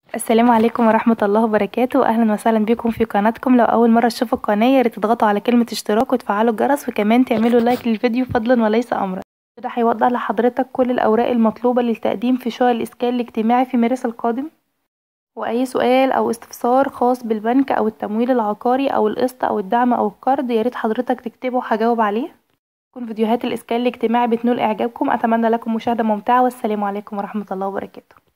السلام عليكم ورحمة الله وبركاته اهلا وسهلا بكم في قناتكم لو اول مره تشوفوا القناه ياريت تضغطوا على كلمه اشتراك وتفعلوا الجرس وكمان تعملوا لايك للفيديو فضلا وليس امرا ده هيوضح لحضرتك كل الاوراق المطلوبه للتقديم في شقق الاسكان الاجتماعي في مارس القادم واي سؤال او استفسار خاص بالبنك او التمويل العقاري او القسط او الدعم او القرض ياريت حضرتك تكتبه هجاوب عليه تكون فيديوهات الاسكان الاجتماعي بتنول اعجابكم اتمنى لكم مشاهده ممتعه والسلام عليكم ورحمه الله وبركاته